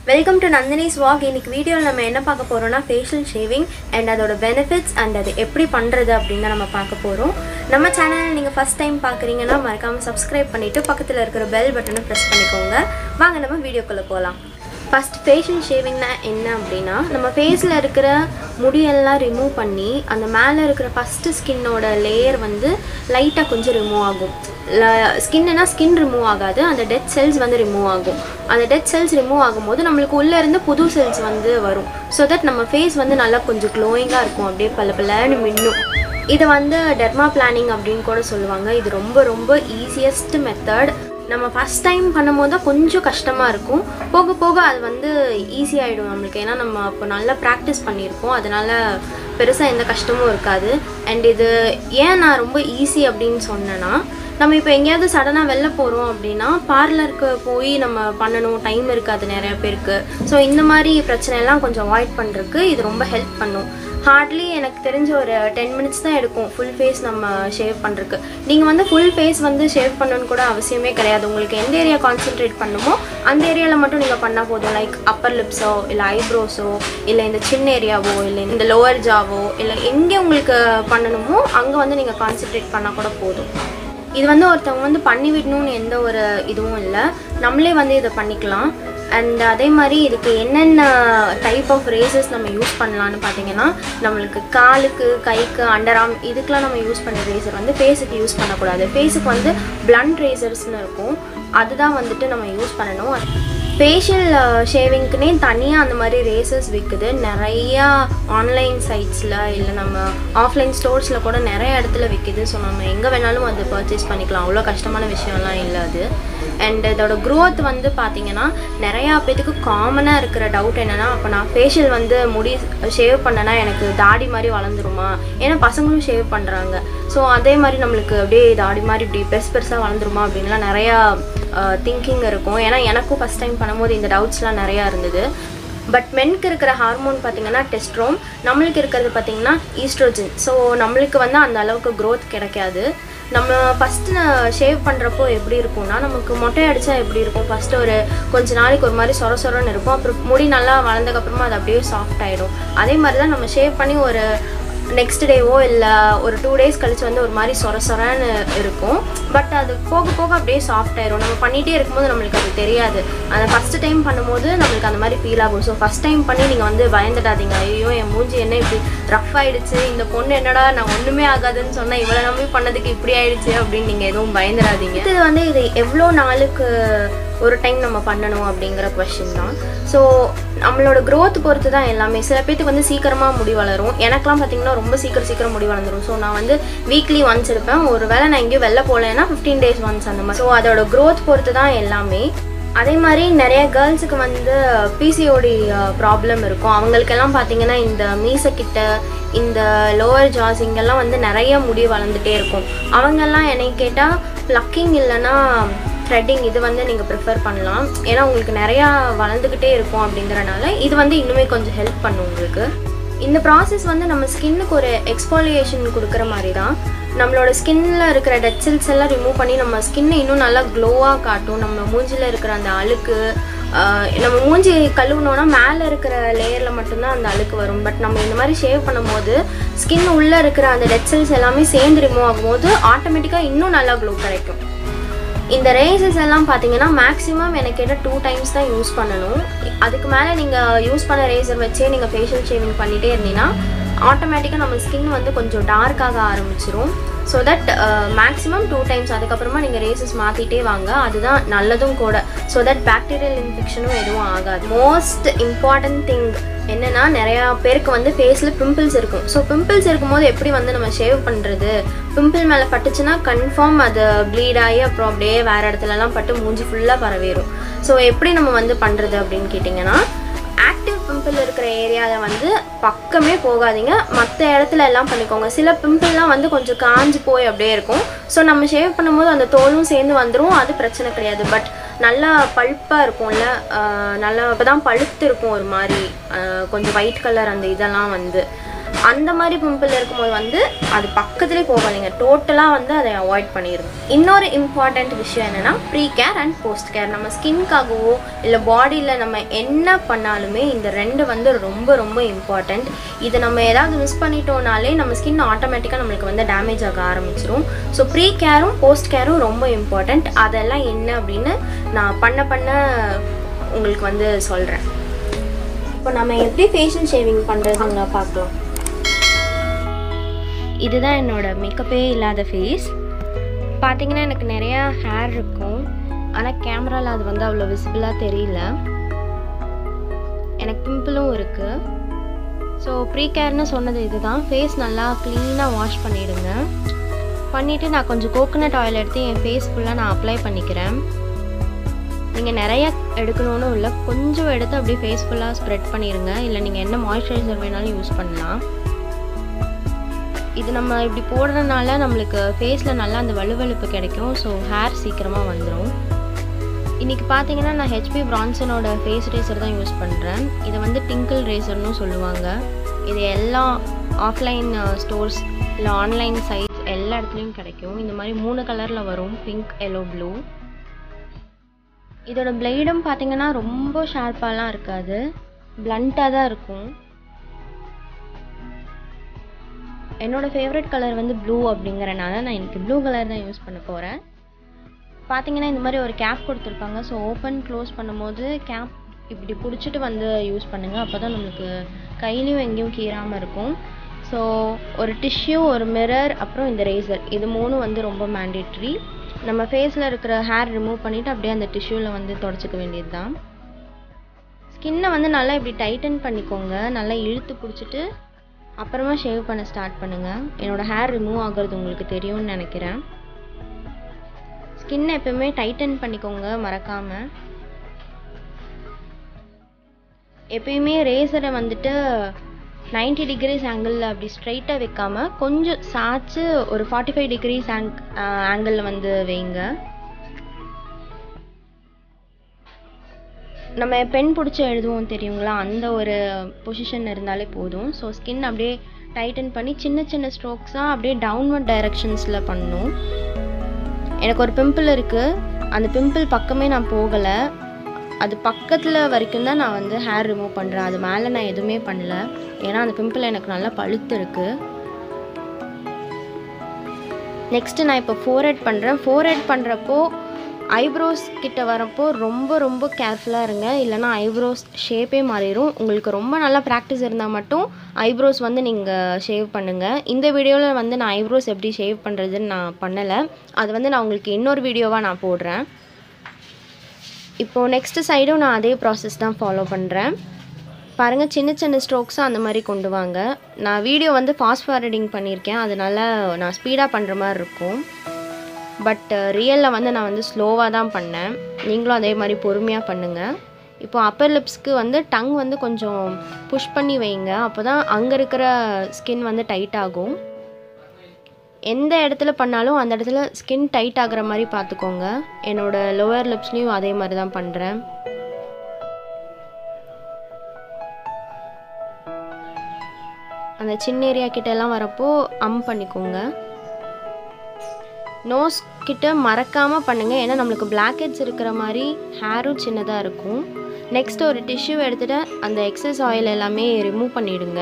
welcome to Nandini's walk இன்னைக்கு வீடியோவில் நம்ம என்ன பார்க்க போகிறோம்னா ஃபேஷியல் ஷேவிங் அண்ட் அதோட பெனிஃபிட்ஸ் அண்ட் அது எப்படி பண்ணுறது அப்படின்னு தான் நம்ம பார்க்க போகிறோம் நம்ம சேனல் நீங்கள் ஃபஸ்ட் டைம் பார்க்குறீங்கன்னா மறக்காமல் சப்ஸ்கிரைப் பண்ணிவிட்டு பக்கத்தில் இருக்கிற பெல் பட்டனை ப்ரெஸ் பண்ணிக்கோங்க வாங்க நம்ம வீடியோக்குள்ளே போகலாம் ஃபஸ்ட் ஃபேஷியல் ஷேவிங்னா என்ன அப்படின்னா நம்ம ஃபேஸில் இருக்கிற முடியெல்லாம் ரிமூவ் பண்ணி அந்த மேலே இருக்கிற ஃபஸ்ட்டு ஸ்கின்னோட லேயர் வந்து லைட்டாக கொஞ்சம் ரிமூவ் ஆகும் ஸ்கின்னுனா ஸ்கின் ரிமூவ் ஆகாது அந்த டெட் செல்ஸ் வந்து ரிமூவ் ஆகும் அந்த டெட் செல்ஸ் ரிமூவ் ஆகும்போது நம்மளுக்கு உள்ளே இருந்து புது செல்ஸ் வந்து வரும் ஸோ தட் நம்ம ஃபேஸ் வந்து நல்லா கொஞ்சம் க்ளோயிங்காக இருக்கும் அப்படியே பல பலன்னு மின்னும் இதை வந்து டெர்மா பிளானிங் அப்படின்னு கூட சொல்லுவாங்க இது ரொம்ப ரொம்ப ஈஸியஸ்ட் மெத்தட் நம்ம ஃபஸ்ட் டைம் பண்ணும்போது தான் கொஞ்சம் கஷ்டமாக இருக்கும் போக போக அது வந்து ஈஸியாகிடும் நம்மளுக்கு ஏன்னா நம்ம அப்போ நல்லா ப்ராக்டிஸ் பண்ணியிருப்போம் அதனால் பெருசாக எந்த கஷ்டமும் இருக்காது அண்ட் இது ஏன் நான் ரொம்ப ஈஸி அப்படின்னு சொன்னேன்னா நம்ம இப்போ எங்கேயாவது சடனாக வெளில போகிறோம் அப்படின்னா பார்லருக்கு போய் நம்ம பண்ணணும் டைம் இருக்காது நிறைய பேருக்கு ஸோ இந்த மாதிரி பிரச்சனையெல்லாம் கொஞ்சம் அவாய்ட் பண்ணுறதுக்கு இது ரொம்ப ஹெல்ப் பண்ணும் ஹார்ட்லி எனக்கு தெரிஞ்ச ஒரு டென் மினிட்ஸ் தான் எடுக்கும் ஃபுல் ஃபேஸ் நம்ம ஷேவ் பண்ணுறதுக்கு நீங்கள் வந்து ஃபுல் ஃபேஸ் வந்து ஷேவ் பண்ணணும்னு கூட அவசியமே கிடையாது உங்களுக்கு எந்த ஏரியா கான்சென்ட்ரேட் பண்ணுமோ அந்த ஏரியாவில் மட்டும் நீங்கள் பண்ணால் போதும் லைக் அப்பர் லிப்ஸோ இல்லை ஐப்ரோஸோ இல்லை இந்த சின்ன ஏரியாவோ இல்லை இந்த லோவர் ஜாவோ இல்லை எங்கே உங்களுக்கு பண்ணணுமோ அங்கே வந்து நீங்கள் கான்சென்ட்ரேட் பண்ணால் கூட போதும் இது வந்து ஒருத்தவங்க வந்து பண்ணி விடணும்னு எந்த ஒரு இதுவும் இல்லை நம்மளே வந்து இதை பண்ணிக்கலாம் அண்ட் அதே மாதிரி இதுக்கு என்னென்ன டைப் ஆஃப் ரேசஸ் நம்ம யூஸ் பண்ணலான்னு பார்த்தீங்கன்னா நம்மளுக்கு காலுக்கு கைக்கு அண்டர் ஆர்ம் இதுக்கெலாம் நம்ம யூஸ் பண்ணுற ரேசர் வந்து ஃபேஸுக்கு யூஸ் பண்ணக்கூடாது ஃபேஸுக்கு வந்து பிளண்ட் ரேசர்ஸ்னு இருக்கும் அதுதான் வந்துட்டு நம்ம யூஸ் பண்ணணும் ஃபேஷியல் ஷேவிங்க்குனே தனியாக அந்த மாதிரி ரேசஸ் விற்குது நிறையா ஆன்லைன் சைட்ஸில் இல்லை நம்ம ஆஃப்லைன் ஸ்டோர்ஸில் கூட நிறைய இடத்துல விற்கிது ஸோ நம்ம எங்கே வேணாலும் அது பர்ச்சேஸ் பண்ணிக்கலாம் அவ்வளோ கஷ்டமான விஷயம்லாம் இல்லை அது அண்ட் இதோட க்ரோத் வந்து பார்த்திங்கன்னா நிறையா பேத்துக்கு காமனாக இருக்கிற டவுட் என்னென்னா அப்போ நான் ஃபேஷியல் வந்து முடி ஷேவ் பண்ணனா எனக்கு தாடி மாதிரி வளர்ந்துருமா ஏன்னா பசங்களும் ஷேவ் பண்ணுறாங்க ஸோ அதே மாதிரி நம்மளுக்கு அப்படியே தாடி மாதிரி இப்படி பெருசு பெருசாக வளர்ந்துருமா அப்படின்லாம் நிறையா திங்கிங் இருக்கும் ஏன்னா எனக்கும் ஃபஸ்ட் டைம் பண்ணும்போது இந்த டவுட்ஸ்லாம் நிறையா இருந்தது பட் மென்க்கு இருக்கிற ஹார்மோன் பார்த்திங்கன்னா டெஸ்ட்ரோம் நம்மளுக்கு இருக்கிறது பார்த்திங்கன்னா ஈஸ்ட்ரோஜன் ஸோ நம்மளுக்கு வந்து அந்த அளவுக்கு க்ரோத் கிடைக்காது நம்ம ஃபஸ்ட்டு ஷேவ் பண்ணுறப்போ எப்படி இருக்கும்னா நமக்கு மொட்டை அடித்தா எப்படி இருக்கும் ஃபஸ்ட்டு ஒரு கொஞ்ச நாளைக்கு ஒரு மாதிரி சொர சொரன்னு இருக்கும் அப்புறம் முடி நல்லா வளர்ந்ததுக்கப்புறமா அது அப்படியே சாஃப்ட் ஆகிடும் அதே மாதிரி தான் நம்ம ஷேவ் பண்ணி ஒரு நெக்ஸ்ட் டேவோ இல்லை ஒரு டூ டேஸ் கழிச்சு வந்து ஒரு மாதிரி சொர சொரன்னு இருக்கும் பட் அது போக போக அப்படியே சாஃப்ட் ஆயிரும் நம்ம பண்ணிகிட்டே இருக்கும்போது நம்மளுக்கு அது தெரியாது அந்த ஃபஸ்ட்டு டைம் பண்ணும்போது நம்மளுக்கு அந்த மாதிரி ஃபீல் ஆகும் ஸோ ஃபஸ்ட் டைம் பண்ணி நீங்கள் வந்து பயந்துடாதீங்க ஐயோ என் மூஞ்சி என்ன இப்படி ரஃப் ஆயிடுச்சு இந்த பொண்ணு என்னடா நான் ஒன்றுமே ஆகாதுன்னு சொன்னேன் இவ்வளோ நம்பி பண்ணதுக்கு இப்படி ஆயிடுச்சு அப்படின்னு நீங்கள் எதுவும் பயந்துடாதீங்க இது வந்து இது எவ்வளோ நாளுக்கு ஒரு டைம் நம்ம பண்ணணும் அப்படிங்கிற கொஷின் தான் ஸோ நம்மளோட க்ரோத் பொறுத்து தான் எல்லாமே சில பேத்துக்கு வந்து சீக்கிரமாக முடி வளரும் எனக்குலாம் பார்த்திங்கன்னா ரொம்ப சீக்கிரம் சீக்கிரம் முடி வளர்ந்துரும் ஸோ நான் வந்து வீக்லி ஒன்ஸ் எடுப்பேன் ஒரு வேளை நான் எங்கேயும் வெளில போகலன்னா ஃபிஃப்டீன் டேஸ் ஒன்ஸ் அந்த மாதிரி ஸோ அதோட க்ரோத் பொறுத்து தான் எல்லாமே அதே மாதிரி நிறைய கேர்ள்ஸுக்கு வந்து பிசிஓடி ப்ராப்ளம் இருக்கும் அவங்களுக்கெல்லாம் பார்த்தீங்கன்னா இந்த மீசக்கிட்ட இந்த லோவர் ஜாஸ் இங்கெல்லாம் வந்து நிறைய முடி வளர்ந்துட்டே இருக்கும் அவங்கெல்லாம் என்னை கேட்டால் ப்ளக்கிங் இல்லைன்னா த்ரெட்டிங் இது வந்து நீங்கள் ப்ரிஃபர் பண்ணலாம் ஏன்னா உங்களுக்கு நிறையா வளர்ந்துக்கிட்டே இருக்கும் அப்படிங்கிறனால இது வந்து இன்னுமே கொஞ்சம் ஹெல்ப் பண்ணும் உங்களுக்கு இந்த ப்ராசஸ் வந்து நம்ம ஸ்கின்னுக்கு ஒரு எக்ஸ்பாலியேஷன் கொடுக்குற மாதிரி தான் நம்மளோட ஸ்கின்னில் இருக்கிற டெட் செல்ஸ் எல்லாம் ரிமூவ் பண்ணி நம்ம ஸ்கின்னை இன்னும் நல்லா க்ளோவாக காட்டும் நம்ம மூஞ்சியில் இருக்கிற அந்த அழுக்கு நம்ம மூஞ்சி கழுவுனோன்னா மேலே இருக்கிற லேயரில் மட்டும்தான் அந்த அழுக்கு வரும் பட் நம்ம இந்த மாதிரி ஷேவ் பண்ணும்போது ஸ்கின் உள்ளே இருக்கிற அந்த டெட் செல்ஸ் எல்லாமே சேர்ந்து ரிமூவ் ஆகும்போது ஆட்டோமேட்டிக்காக இன்னும் நல்லா க்ளோ கிடைக்கும் இந்த ரேசஸ் எல்லாம் பார்த்தீங்கன்னா மேக்ஸிமம் எனக்கு கேட்டால் டூ டைம்ஸ் தான் யூஸ் பண்ணணும் அதுக்கு மேலே நீங்கள் யூஸ் பண்ண ரேசர் வச்சே நீங்கள் ஃபேஷியல் ஷேவிங் பண்ணிகிட்டே இருந்தீங்கன்னா ஆட்டோமேட்டிக்காக நம்ம ஸ்கின் வந்து கொஞ்சம் டார்க்காக ஆரம்பிச்சிரும் so that maximum two times அதுக்கப்புறமா நீங்கள் ரேசஸ் மாற்றிட்டே வாங்க அதுதான் நல்லதும் கூட ஸோ தட் பேக்டீரியல் இன்ஃபெக்ஷனும் எதுவும் ஆகாது மோஸ்ட் இம்பார்ட்டன்ட் திங் என்னென்னா நிறையா பேருக்கு வந்து ஃபேஸில் பிம்பிள்ஸ் இருக்கும் ஸோ பிம்பிள்ஸ் இருக்கும்போது எப்படி வந்து நம்ம ஷேவ் பண்ணுறது பிம்பிள் மேலே பட்டுச்சுன்னா கன்ஃபார்ம் அது ப்ளீட் ஆகி அப்புறம் அப்படியே வேறு இடத்துலலாம் பட்டு மூஞ்சி ஃபுல்லாக பரவிடும் ஸோ எப்படி நம்ம வந்து பண்ணுறது அப்படின்னு கேட்டிங்கன்னா ஆக்டிவ் பிம்பிள் இருக்கிற ஏரியாவில் வந்து பக்கமே போகாதீங்க மற்ற இடத்துல எல்லாம் பண்ணிக்கோங்க சில பிம்பிள்லாம் வந்து கொஞ்சம் காஞ்சி போய் அப்படியே இருக்கும் ஸோ நம்ம ஷேவ் பண்ணும்போது அந்த தோலும் சேர்ந்து வந்துடும் அது பிரச்சனை கிடையாது பட் நல்லா பழுப்பாக இருக்கும்ல நல்லா இப்போ தான் பழுத்து இருக்கும் ஒரு மாதிரி கொஞ்சம் ஒயிட் கலர் அந்த இதெல்லாம் வந்து அந்த மாதிரி பிம்பிள் இருக்கும்போது வந்து அது பக்கத்துலேயே போகாதீங்க டோட்டலாக வந்து அதை அவாய்ட் பண்ணிடுங்க இன்னொரு இம்பார்ட்டண்ட் விஷயம் என்னென்னா pre care and post care நம்ம ஸ்கின்காகவோ இல்லை பாடியில் நம்ம என்ன பண்ணாலுமே இந்த ரெண்டு வந்து ரொம்ப ரொம்ப இம்பார்ட்டண்ட் இதை நம்ம ஏதாவது மிஸ் பண்ணிட்டோம்னாலே நம்ம ஸ்கின் ஆட்டோமேட்டிக்காக நம்மளுக்கு வந்து டேமேஜ் ஆக ஆரம்பிச்சிரும் ஸோ ப்ரீ கேரும் போஸ்ட் கேரும் ரொம்ப இம்பார்ட்டண்ட் அதெல்லாம் என்ன அப்படின்னு நான் பண்ண பண்ண உங்களுக்கு வந்து சொல்கிறேன் இப்போ நம்ம எப்படி ஃபேஷியல் ஷேவிங் பண்ணுறதுங்க பார்க்கலாம் இதுதான் என்னோட மேக்கப்பே இல்லாத ஃபேஸ் பார்த்தீங்கன்னா எனக்கு நிறையா ஹேர் இருக்கும் ஆனால் கேமராவில் அது வந்து அவ்வளோ விசிபிளாக தெரியல எனக்கு பிம்பிளும் இருக்குது ஸோ ப்ரீ கேர்னு சொன்னது இதுதான் ஃபேஸ் நல்லா க்ளீனாக வாஷ் பண்ணிவிடுங்க பண்ணிவிட்டு நான் கொஞ்சம் கோகோனட் ஆயில் எடுத்து என் ஃபேஸ் ஃபுல்லாக நான் அப்ளை பண்ணிக்கிறேன் நீங்கள் நிறைய எடுக்கணும்னு இல்லை கொஞ்சம் எடுத்து அப்படியே ஃபேஸ் ஃபுல்லாக ஸ்ப்ரெட் பண்ணிடுங்க இல்லை நீங்கள் என்ன மாய்ஸ்சரைசர் வேணாலும் யூஸ் பண்ணலாம் இது நம்ம இப்படி போடுறதுனால நம்மளுக்கு ஃபேஸில் நல்லா அந்த வலுவழுப்பு கிடைக்கும் ஸோ ஹேர் சீக்கிரமாக வந்துடும் இன்றைக்கி பார்த்தீங்கன்னா நான் ஹெச்பி பிரான்சனோட ஃபேஸ் ரேசர் தான் யூஸ் பண்ணுறேன் இதை வந்து டிங்கிள் ரேசர்னு சொல்லுவாங்க இது எல்லா ஆஃப்லைன் ஸ்டோர்ஸ் இல்லை ஆன்லைன் சைட்ஸ் எல்லா இடத்துலையும் கிடைக்கும் இந்த மாதிரி மூணு கலரில் வரும் பிங்க் எல்லோ ப்ளூ இதோட பிளேடும் பார்த்தீங்கன்னா ரொம்ப ஷார்ப்பாலாம் இருக்காது பிளண்ட்டாக தான் இருக்கும் என்னோட ஃபேவரட் கலர் வந்து ப்ளூ அப்படிங்கிறனால நான் எனக்கு ப்ளூ கலர் தான் யூஸ் பண்ண போகிறேன் பார்த்தீங்கன்னா இந்த மாதிரி ஒரு கேப் கொடுத்துருப்பாங்க ஸோ ஓப்பன் க்ளோஸ் பண்ணும்போது கேப் இப்படி பிடிச்சிட்டு வந்து யூஸ் பண்ணுங்கள் அப்போ தான் நம்மளுக்கு கையிலையும் எங்கேயும் கீறாமல் இருக்கும் ஸோ ஒரு டிஷ்யூ ஒரு மிரர் அப்புறம் இந்த ரேசர் இது மூணும் வந்து ரொம்ப மேண்டேட்ரி நம்ம ஃபேஸில் இருக்கிற ஹேர் ரிமூவ் பண்ணிவிட்டு அப்படியே அந்த டிஷ்யூவில் வந்து தொடச்சிக்க வேண்டியது தான் ஸ்கின்னை வந்து நல்லா இப்படி டைட்டன் பண்ணிக்கோங்க நல்லா இழுத்து பிடிச்சிட்டு அப்புறமா ஷேவ் பண்ண ஸ்டார்ட் பண்ணுங்கள் என்னோடய ஹேர் ரிமூவ் ஆகிறது உங்களுக்கு தெரியும்னு நினைக்கிறேன் ஸ்கின்னை எப்பவுமே டைட்டன் பண்ணிக்கோங்க மறக்காமல் எப்பயுமே ரேசரை வந்துட்டு நைன்டி டிகிரிஸ் ஆங்கிளில் அப்படி ஸ்ட்ரைட்டாக வைக்காமல் கொஞ்சம் சாய்ச்சி ஒரு ஃபார்ட்டி ஃபைவ் டிகிரிஸ் ஆங் ஆங்கிளில் வந்து வைங்க நம்ம பென் பிடிச்சி எழுதுவோம் தெரியுங்களா அந்த ஒரு பொசிஷன் இருந்தாலே போதும் ஸோ ஸ்கின் அப்படியே டைட்டன் பண்ணி சின்ன சின்ன ஸ்ட்ரோக்ஸாக அப்படியே டவுன்வர்ட் டைரக்ஷன்ஸில் பண்ணணும் எனக்கு ஒரு பிம்பிள் இருக்குது அந்த பிம்பிள் பக்கமே நான் போகலை அது பக்கத்தில் வரைக்கும் தான் நான் வந்து ஹேர் ரிமூவ் பண்ணுறேன் அது மேலே நான் எதுவுமே பண்ணல ஏன்னா அந்த பிம்பிள் எனக்கு நல்லா பழுத்து இருக்குது நெக்ஸ்ட்டு நான் இப்போ ஃபோர்ஹெட் பண்ணுறேன் ஃபோர்ஹெட் பண்ணுறப்போ ஐப்ரோஸ் கிட்ட வரப்போ ரொம்ப ரொம்ப கேர்ஃபுல்லாக இருங்க இல்லைனா ஐப்ரோஸ் ஷேப்பே மாறிடும் உங்களுக்கு ரொம்ப நல்லா ப்ராக்டிஸ் இருந்தால் மட்டும் ஐப்ரோஸ் வந்து நீங்கள் ஷேவ் பண்ணுங்கள் இந்த வீடியோவில் வந்து நான் ஐப்ரோஸ் எப்படி ஷேவ் பண்ணுறதுன்னு நான் பண்ணலை அது வந்து நான் உங்களுக்கு இன்னொரு வீடியோவாக நான் போடுறேன் இப்போது நெக்ஸ்ட்டு சைடும் நான் அதே ப்ராசஸ் தான் ஃபாலோ பண்ணுறேன் பாருங்கள் சின்ன சின்ன ஸ்ட்ரோக்ஸாக அந்த மாதிரி கொண்டு வாங்க நான் வீடியோ வந்து ஃபாஸ்ட் ஃபார்வர்டிங் பண்ணியிருக்கேன் அதனால் நான் ஸ்பீடாக பண்ணுற மாதிரி இருக்கும் பட் ரியலில் வந்து நான் வந்து ஸ்லோவாக தான் பண்ணேன் நீங்களும் அதே மாதிரி பொறுமையாக பண்ணுங்கள் இப்போ அப்பர் லிப்ஸ்க்கு வந்து டங் வந்து கொஞ்சம் புஷ் பண்ணி வைங்க அப்போ தான் அங்கே இருக்கிற ஸ்கின் வந்து டைட் ஆகும் எந்த இடத்துல பண்ணாலும் அந்த இடத்துல ஸ்கின் டைட் ஆகுற மாதிரி பார்த்துக்கோங்க என்னோட லோவர் லிப்ஸ்லேயும் அதே மாதிரி தான் பண்ணுறேன் அந்த சின்ன ஏரியா கிட்ட எல்லாம் வரப்போ அம் பண்ணிக்கோங்க நோஸ் கிட்ட மறக்காமல் பண்ணுங்கள் ஏன்னா நம்மளுக்கு பிளாக் ஹெட்ஸ் இருக்கிற மாதிரி ஹேரும் சின்னதாக இருக்கும் நெக்ஸ்ட் ஒரு டிஷ்யூ எடுத்துகிட்டு அந்த எக்ஸஸ் ஆயில் எல்லாமே ரிமூவ் பண்ணிவிடுங்க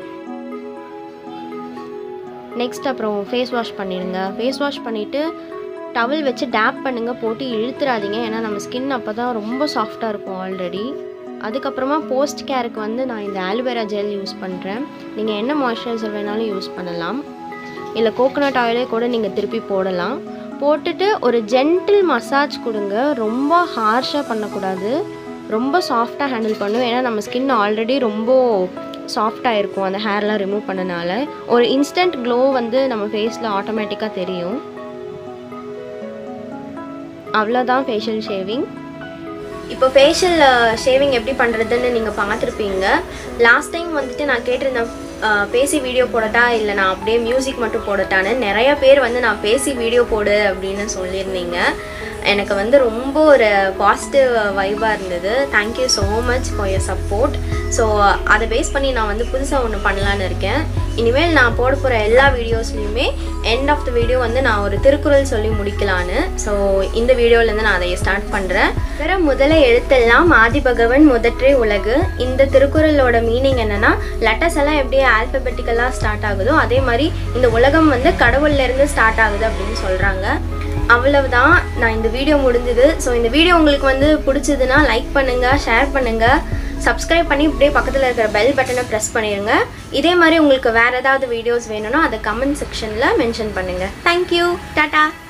நெக்ஸ்ட் அப்புறம் ஃபேஸ் வாஷ் பண்ணிடுங்க ஃபேஸ் வாஷ் பண்ணிவிட்டு டவல் வச்சு டேப் பண்ணுங்கள் போட்டு இழுத்துறாதீங்க ஏன்னா நம்ம ஸ்கின் அப்போ தான் ரொம்ப சாஃப்டாக இருக்கும் ஆல்ரெடி அதுக்கப்புறமா போஸ்ட் கேருக்கு வந்து நான் இந்த ஆலுவேரா ஜெல் யூஸ் பண்ணுறேன் நீங்கள் என்ன மாய்ஸ்சரைசர் வேணாலும் யூஸ் பண்ணலாம் இல்லை கோகோனட் ஆயிலே கூட நீங்கள் திருப்பி போடலாம் போட்டுட்டு ஒரு ஜென்டில் மசாஜ் கொடுங்க ரொம்ப ஹார்ஷாக பண்ணக்கூடாது ரொம்ப சாஃப்டாக ஹேண்டில் பண்ணும் ஏன்னா நம்ம ஸ்கின் ஆல்ரெடி ரொம்ப சாஃப்டாக இருக்கும் அந்த ஹேர்லாம் ரிமூவ் பண்ணனால ஒரு இன்ஸ்டன்ட் க்ளோ வந்து நம்ம ஃபேஸில் ஆட்டோமேட்டிக்காக தெரியும் அவ்வளோதான் ஃபேஷியல் ஷேவிங் இப்போ ஃபேஷியல் ஷேவிங் எப்படி பண்ணுறதுன்னு நீங்கள் பார்த்துருப்பீங்க லாஸ்ட் டைம் வந்துட்டு நான் கேட்டிருந்தேன் அஹ், பேசி வீடியோ போடட்டா இல்லை நான் அப்படியே மியூசிக் மட்டும் போடட்டான்னு நிறைய பேர் வந்து நான் பேசி வீடியோ போடு அப்படின்னு சொல்லியிருந்தீங்க எனக்கு வந்து ரொம்ப ஒரு பாசிட்டிவ் வைபாக இருந்தது thank you so much for your support so அதை பேஸ் பண்ணி நான் வந்து புதுசாக ஒன்று பண்ணலான்னு இருக்கேன் இனிமேல் நான் போட போகிற எல்லா வீடியோஸ்லையுமே எண்ட் ஆஃப் த வீடியோ வந்து நான் ஒரு திருக்குறள் சொல்லி முடிக்கலான்னு ஸோ இந்த வீடியோலேருந்து நான் அதை ஸ்டார்ட் பண்ணுறேன் பிற முதல எழுத்தெல்லாம் ஆதிபகவன் முதற்றே உலகு இந்த திருக்குறளோட மீனிங் என்னன்னா லெட்டர்ஸ் எல்லாம் எப்படி ஆல்பபெட்டிக்கலாக ஸ்டார்ட் ஆகுதோ அதே மாதிரி இந்த உலகம் வந்து கடவுள்லேருந்து ஸ்டார்ட் ஆகுது அப்படின்னு சொல்கிறாங்க அவ்வளவுதான் நான் இந்த வீடியோ முடிஞ்சுது ஸோ இந்த வீடியோ உங்களுக்கு வந்து பிடிச்சதுன்னா லைக் பண்ணுங்கள் ஷேர் பண்ணுங்கள் சப்ஸ்கிரைப் பண்ணி இப்படியே பக்கத்தில் இருக்கிற பெல் பட்டனை ப்ரெஸ் பண்ணிடுங்க இதே மாதிரி உங்களுக்கு வேறு ஏதாவது வீடியோஸ் வேணும்னா அதை கமெண்ட் செக்ஷனில் மென்ஷன் பண்ணுங்கள் தேங்க்யூ டாட்டா